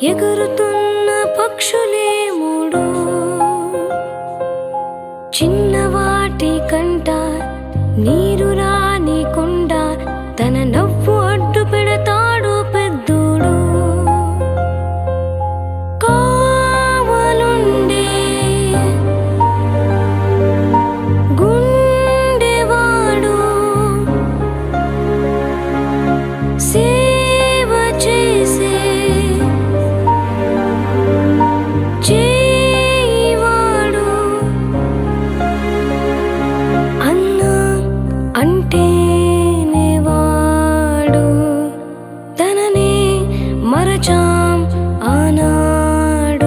ఎగురుతున్న పక్షులే మూడు చిన్నవాటి కంట నీరు రాని కొండ తన నవ్వు అడ్డు పెడతాడు పెద్దోడు కావలుండే గుండెవాడు సేవ చేసే చేయివాడు అన్న అంటేనే వాడు తననే మరచాం ఆనాడు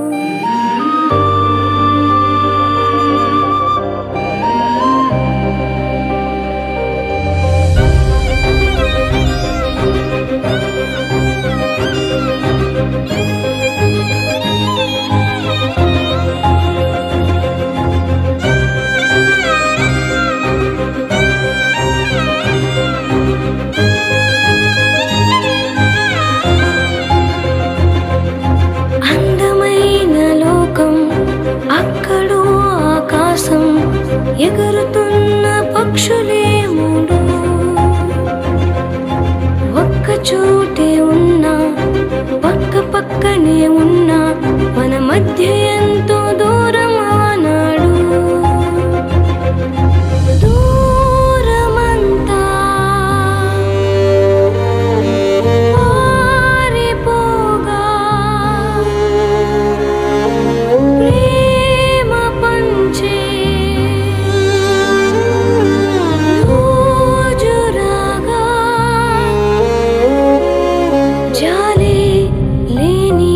అందమైన లోకం అక్కడో ఆకాశం ఎగురుతున్న పక్షులే మూడు ఒక్క చోటే ఉన్నా పక్క పక్కనే ఉన్నా మన మధ్య ఎంతో దూరం ఆనాడు దూరమంతా పారిపోగా ప్రేమ పంచే రోజురాగా జాలి లేని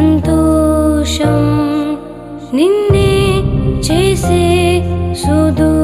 సంతోషం నిన్నే చేసే సుదూ